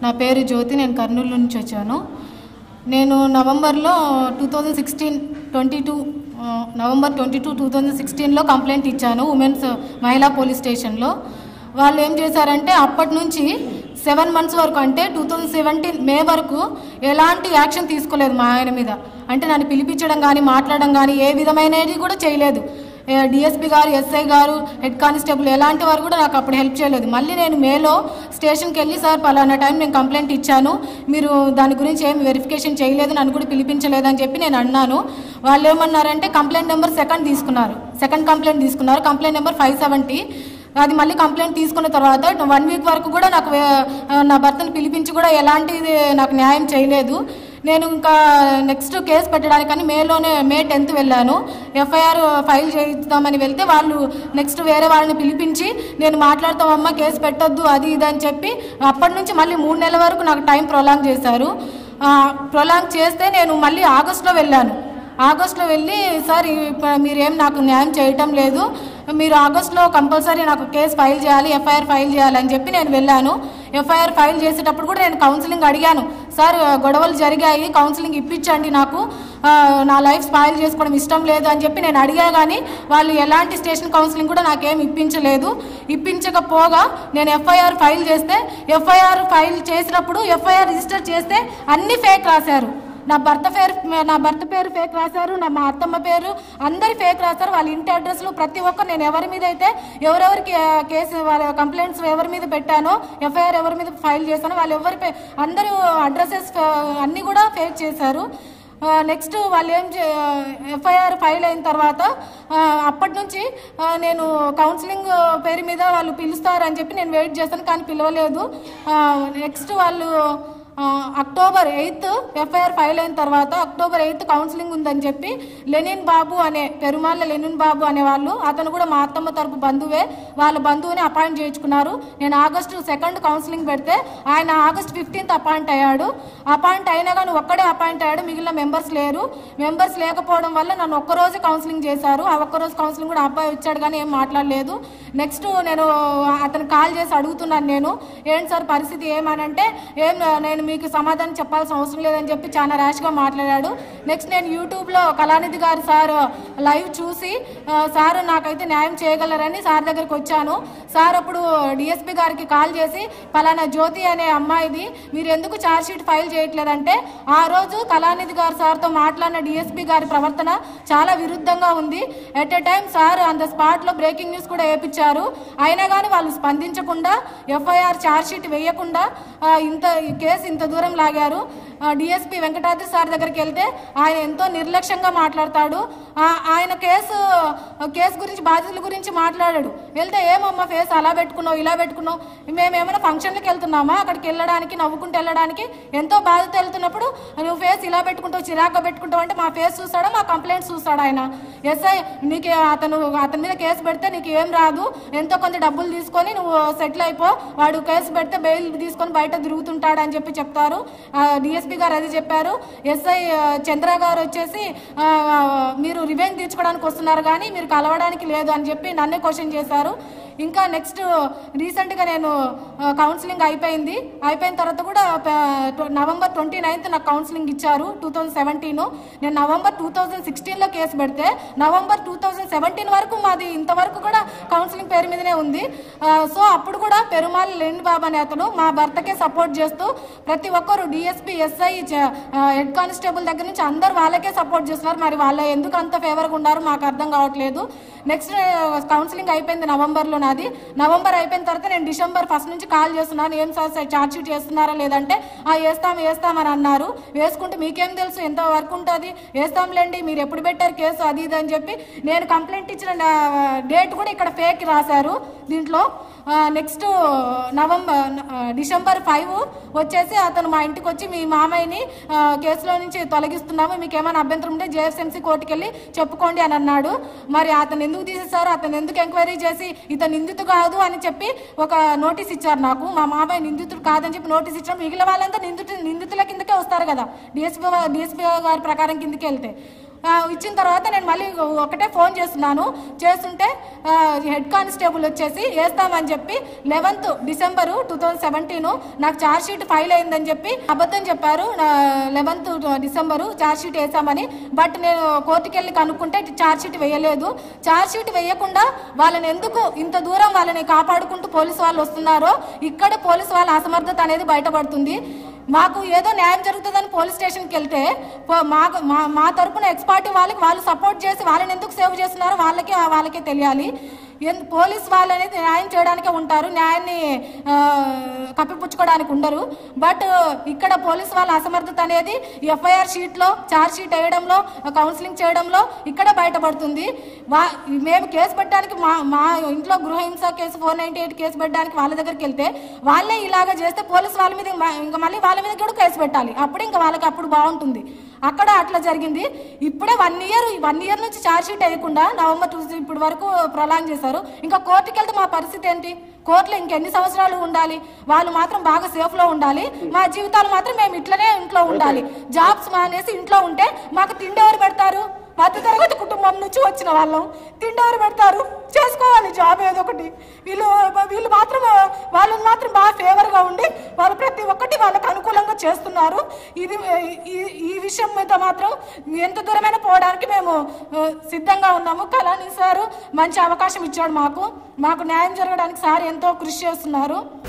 నా పేరు జ్యోతి నేను కర్నూలు నుంచి వచ్చాను నేను నవంబర్లో two thousand sixteen twenty two November twenty two two thousand సిక్స్టీన్లో కంప్లైంట్ ఇచ్చాను ఉమెన్స్ మహిళా పోలీస్ స్టేషన్లో వాళ్ళు ఏం చేశారంటే అప్పటి నుంచి సెవెన్ మంత్స్ వరకు అంటే టూ థౌజండ్ సెవెంటీన్ మే వరకు ఎలాంటి యాక్షన్ తీసుకోలేదు మా ఆయన మీద అంటే నన్ను పిలిపించడం కానీ మాట్లాడడం కానీ ఏ విధమైనది కూడా చేయలేదు డిఎస్పీ గారు ఎస్ఐ గారు హెడ్ కానిస్టేబుల్ ఎలాంటి వారు కూడా నాకు అప్పుడు హెల్ప్ చేయలేదు మళ్ళీ నేను మేలో స్టేషన్కి వెళ్ళి సార్ పలానా టైం నేను కంప్లైంట్ ఇచ్చాను మీరు దాని గురించి ఏం వెరిఫికేషన్ చేయలేదు నన్ను కూడా పిలిపించలేదు అని చెప్పి నేను అన్నాను వాళ్ళు ఏమన్నారంటే కంప్లైంట్ నెంబర్ సెకండ్ తీసుకున్నారు సెకండ్ కంప్లైంట్ తీసుకున్నారు కంప్లైంట్ నెంబర్ ఫైవ్ సెవెంటీ అది మళ్ళీ కంప్లైంట్ తీసుకున్న తర్వాత వన్ వీక్ వరకు కూడా నాకు వే- నా భర్తను పిలిపించి కూడా ఎలాంటిది నాకు న్యాయం చేయలేదు నేను ఇంకా నెక్స్ట్ కేసు పెట్టడానికని మేలోనే మే టెన్త్ వెళ్ళాను ఎఫ్ఐఆర్ ఫైల్ చేద్దామని వెళ్తే వాళ్ళు నెక్స్ట్ వేరే వాళ్ళని పిలిపించి నేను మాట్లాడతామమ్మా కేసు పెట్టొద్దు అది ఇది అని చెప్పి అప్పటి నుంచి మళ్ళీ మూడు నెలల వరకు నాకు టైం ప్రొలాంగ్ చేశారు ప్రొలాంగ్ చేస్తే నేను మళ్ళీ ఆగస్టులో వెళ్ళాను ఆగస్టులో వెళ్ళి సార్ ఇప్పుడు మీరేం నాకు న్యాయం చేయటం లేదు మీరు ఆగస్టులో కంపల్సరీ నాకు కేసు ఫైల్ చేయాలి ఎఫ్ఐఆర్ ఫైల్ చేయాలి అని చెప్పి నేను వెళ్ళాను ఎఫ్ఐఆర్ ఫైల్ చేసేటప్పుడు కూడా నేను కౌన్సిలింగ్ అడిగాను సార్ గొడవలు జరిగాయి కౌన్సిలింగ్ ఇప్పించండి నాకు ఆ, నా లైఫ్ స్పాయిల్ చేసుకోవడం ఇష్టం లేదు అని చెప్పి నేను అడిగా కానీ వాళ్ళు ఎలాంటి స్టేషన్ కౌన్సిలింగ్ కూడా నాకేం ఇప్పించలేదు ఇప్పించకపోగా నేను ఎఫ్ఐఆర్ ఫైల్ చేస్తే ఎఫ్ఐఆర్ ఫైల్ చేసినప్పుడు ఎఫ్ఐఆర్ రిజిస్టర్ చేస్తే అన్ని ఫేక్ రాశారు నా భర్త పేరు నా భర్త పేరు ఫేక్ రాశారు నా మా అత్తమ్మ పేరు అందరి ఫేక్ రాశారు వాళ్ళ ఇంటి అడ్రస్లు ప్రతి ఒక్కరు నేను ఎవరి మీద అయితే ఎవరెవరికి ఆ, కేసు వాళ్ళ కంప్లైంట్స్ ఎవరి మీద పెట్టానో ఎఫ్ఐఆర్ ఎవరి మీద ఫైల్ చేశానో వాళ్ళు ఎవరి పే- అందరూ అడ్రసెస్ అన్నీ కూడా ఫేక్ చేశారు నెక్స్ట్ వాళ్ళు ఏం ఎఫ్ఐఆర్ ఫైల్ అయిన తర్వాత ఆ, అప్పటి నుంచి ఆ, నేను కౌన్సిలింగ్ పేరు మీద వాళ్ళు పిలుస్తారు అని చెప్పి నేను వెయిట్ చేస్తాను కానీ పిలవలేదు నెక్స్ట్ వాళ్ళు ఆ, అక్టోబర్ ఎయిత్ ఎఫ్ఐఆర్ ఫైల్ అయిన తర్వాత అక్టోబర్ ఎయిత్ కౌన్సిలింగ్ ఉందని చెప్పి లెనిన్ బాబు అనే పెరుమాళ్ళ లెనిన్ బాబు అనే వాళ్ళు అతను కూడా మా అత్తమ్మ తరపు బంధువే వాళ్ళ బంధువుని అపాయింట్ చేయించుకున్నారు నేను ఆగస్టు సెకండ్ కౌన్సిలింగ్ పెడితే ఆయన ఆగస్ట్ ఫిఫ్టీన్త్ అపాయింట్ అయ్యాడు అపాయింట్ అయినా కానీ ఒక్కడే అపాయింట్ అయ్యాడు మిగిలిన మెంబర్స్ లేరు మెంబర్స్ లేకపోవడం వల్ల నన్ను ఒక్కరోజే కౌన్సిలింగ్ చేశారు ఆ ఒక్కరోజు కౌన్సిలింగ్ కూడా అబ్బాయి వచ్చాడు కానీ ఏం మాట్లాడలేదు నెక్స్ట్ నేను అతను కాల్ చేసి అడుగుతున్నాను నేను ఏంటి సార్ పరిస్థితి ఏమనంటే ఏం నేను మీకు సమాధానం చెప్పాల్సిన అవసరం లేదని చెప్పి చాలా ర్యాష్గా మాట్లాడాడు నెక్స్ట్ నేను యూట్యూబ్లో కళానిధి గారు సార్ లైవ్ చూసి ఆ, సార్ నాకైతే న్యాయం చేయగలరని సార్ దగ్గరికి వచ్చాను సార్ అప్పుడు డిఎస్పి గారికి కాల్ చేసి పలానా జ్యోతి అనే అమ్మాయిది మీరు ఎందుకు ఛార్జ్ షీట్ ఫైల్ చేయట్లేదంటే ఆ రోజు కళానిధి గారు సార్తో మాట్లాడిన డిఎస్పి గారి ప్రవర్తన చాలా విరుద్ధంగా ఉంది at a time sir on the స్పాట్లో బ్రేకింగ్ న్యూస్ కూడా వేయించారు అయినా కానీ వాళ్ళు స్పందించకుండా ఎఫ్ఐఆర్ ఛార్జ్ షీట్ వేయకుండా ఆ, ఇంత ఈ కేసు ఇంత దూరం లాగారు డిఎస్పి వెంకటాద్రి సార్ దగ్గరికి వెళ్తే ఆయన ఎంతో నిర్లక్ష్యంగా మాట్లాడతాడు ఆ, ఆయన కేసు కేసు గురించి బాధితుల గురించి మాట్లాడాడు వెళ్తే ఏమమ్మా ఫేస్ అలా పెట్టుకున్నావు ఇలా పెట్టుకున్నావు మేము ఏమైనా ఫంక్షన్లకు వెళ్తున్నామా అక్కడికి వెళ్ళడానికి నవ్వుకుంటూ వెళ్ళడానికి ఎంతో బాధతో వెళ్తున్నప్పుడు నువ్వు ఫేస్ ఇలా పెట్టుకుంటావు చిరాగ్గా పెట్టుకుంటావు అంటే మా ఫేస్ చూస్తాడా మా కంప్లైంట్ చూస్తాడు ఆయన ఎస్ఐ నీకు అతను అతని మీద కేసు పెడితే నీకు ఏం రాదు ఎంతో కొంత డబ్బులు తీసుకొని నువ్వు సెటిల్ అయిపో వాడు కేసు పెడితే బెయిల్ తీసుకొని బయట తిరుగుతుంటాడు అని చెప్పి చెప్తారు డిఎస్పీ గారు అది చెప్పారు ఎస్ఐ చంద్ర గారు వచ్చేసి ఆ, మీరు రివెంజ్ తీర్చుకోవడానికి వస్తున్నారు కానీ మీరు కలవడానికి లేదు అని చెప్పి నన్నే క్వశ్చన్ చేశారు ఇంకా నెక్స్ట్ రీసెంట్గా నేను ఆ, కౌన్సిలింగ్ అయిపోయింది అయిపోయిన తర్వాత కూడా ప- నవంబర్ ట్వంటీ నైన్త్ నాకు కౌన్సిలింగ్ ఇచ్చారు టూ థౌజండ్ సెవెంటీన్ నేను నవంబర్ టూ థౌజండ్ సిక్స్టీన్లో కేసు పెడితే నవంబర్ టూ థౌజండ్ సెవెంటీన్ వరకు మాది ఇంతవరకు కూడా కౌన్సిలింగ్ పేరు మీదనే ఉంది ఆ, సో అప్పుడు కూడా పెరుమాల్ లేని బాబు అనే అతను మా భర్తకే సపోర్ట్ చేస్తూ ప్రతి ఒక్కరు డిఎస్పీ ఎస్ఐ హెడ్ కానిస్టేబుల్ దగ్గర నుంచి అందరు వాళ్ళకే సపోర్ట్ చేస్తున్నారు మరి వాళ్ళ ఎందుకు అంత ఫేవర్గా ఉన్నారు మాకు అర్థం కావట్లేదు నెక్స్ట్ కౌన్సిలింగ్ అయిపోయింది నవంబర్లో నాది నవంబర్ అయిపోయిన తర్వాత నేను డిసెంబర్ ఫస్ట్ నుంచి కాల్ చేస్తున్నాను ఏం సార్ ఛార్జ్ షీట్ చేస్తున్నారా లేదంటే ఆ వేస్తాం వేస్తామని అన్నారు వేసుకుంటే మీకేం తెలుసు ఎంత వర్క్ ఉంటుంది వేస్తాంలేండి మీరు ఎప్పుడు పెట్టారు కేసు అది ఇది అని చెప్పి నేను కంప్లైంట్ ఇచ్చిన డేట్ కూడా ఇక్కడ ఫేక్ రాశారు దీంట్లో నెక్స్ట్ నవంబర్ డిసెంబర్ ఫైవ్ వచ్చేసి అతను మా ఇంటికి వచ్చి మీ మామయ్యని ఆ, కేసులో నుంచి తొలగిస్తున్నాము మీకు ఏమైనా అభ్యంతరం ఉంటే జేఎఫ్ఎంసీ కోర్టుకి వెళ్ళి చెప్పుకోండి అని అన్నాడు మరి అతను ఎందుకు తీసేశారు అతను ఎందుకు ఎంక్వైరీ చేసి ఇతను నిందితు కాదు అని చెప్పి ఒక నోటీస్ ఇచ్చారు నాకు మా మామయ్య నిందితుడు కాదని చెప్పి నోటీస్ ఇచ్చారు మిగిలిన వాళ్ళంతా నిందితు నిందితుల కిందకే వస్తారు కదా డిఎస్పీ డిఎస్పీ గారి ప్రకారం కిందకి వెళ్తే ఆ, ఇచ్చిన తర్వాత నేను మళ్ళీ ఒకటే ఫోన్ చేస్తున్నాను చేస్తుంటే ఆ, హెడ్ కానిస్టేబుల్ వచ్చేసి వేస్తామని చెప్పి eleventh December two thousand seventeen నాకు ఛార్జ్ షీట్ ఫైల్ అయిందని చెప్పి అబద్ధం చెప్పారు లెవెన్త్ డిసెంబరు ఛార్జ్ షీట్ వేసామని బట్ నేను కోర్టుకి వెళ్ళి కనుక్కుంటే ఛార్జ్ షీట్ వేయలేదు ఛార్జ్ షీట్ వేయకుండా వాళ్ళని ఎందుకు ఇంత దూరం వాళ్ళని కాపాడుకుంటూ పోలీసు వాళ్ళు వస్తున్నారో ఇక్కడ పోలీసు వాళ్ళ అసమర్థత అనేది బయటపడుతుంది మాకు ఏదో న్యాయం జరుగుతుందని పోలీస్ స్టేషన్కి వెళ్తే పో- మాకు మా మా తరపున ఎక్స్ పార్టీ వాళ్ళకి వాళ్ళు సపోర్ట్ చేసి వాళ్ళని ఎందుకు సేవ్ చేస్తున్నారో వాళ్ళకి వాళ్ళకే తెలియాలి ఎన్- పోలీస్ వాళ్ళు అనేది న్యాయం చేయడానికే ఉంటారు న్యాయాన్ని ఆ, కప్పిపుచ్చుకోవడానికి ఉండరు బట్ ఇక్కడ పోలీస్ వాళ్ళ అసమర్థత అనేది ఎఫ్ఐఆర్ షీట్లో ఛార్జ్ షీట్ వేయడంలో కౌన్సిలింగ్ చేయడంలో ఇక్కడ బయటపడుతుంది వా మేము కేసు పెట్టడానికి మా మా ఇంట్లో గృహహింస case four ninety eight case పెట్టడానికి వాళ్ళ దగ్గరికి వెళ్తే వాళ్ళే ఇలాగ చేస్తే పోలీస్ వాళ్ళ మీద మ- ఇంకా మళ్ళీ వాళ్ళ మీద కూడా కేసు పెట్టాలి అప్పుడు ఇంకా వాళ్ళకి అప్పుడు బాగుంటుంది అక్కడ అట్లా జరిగింది ఇప్పుడే వన్ ఇయర్ వన్ ఇయర్ నుంచి ఛార్జ్ షీట్ వేయకుండా నవంబర్ టూ ఇప్పుడు వరకు ప్రొలాంగ్ చేశారు ఇంకా కోర్టుకి వెళ్తే మా పరిస్థితి ఏంటి కోర్టులో ఇంకెన్ని సంవత్సరాలు ఉండాలి వాళ్ళు మాత్రం బాగా సేఫ్ లో ఉండాలి మా జీవితాలు మాత్రం మేము ఇట్లనే ఇంట్లో ఉండాలి జాబ్స్ మానేసి ఇంట్లో ఉంటే మాకు తిండి ఎవరు పెడతారు మధ్యతరగతి కుటుంబం నుంచి వచ్చిన వాళ్ళం తిండి ఎవరు పెడతారు చేసుకోవాలి జాబ్ ఏదో ఒకటి వీళ్ళు వీళ్ళు మాత్రం వాళ్ళు మాత్రం బాగా ఫేవర్గా ఉండి వాళ్ళు ప్రతి ఒక్కటి వాళ్ళకి అనుకూలంగా చేస్తున్నారు ఇది ఈ ఈ విషయం మీద మాత్రం ఎంత దూరమైనా పోవడానికి మేము ఆ, సిద్ధంగా ఉన్నాము కళాని సారు మంచి అవకాశం ఇచ్చాడు మాకు మాకు న్యాయం జరగడానికి సార్ ఎంతో కృషి చేస్తున్నారు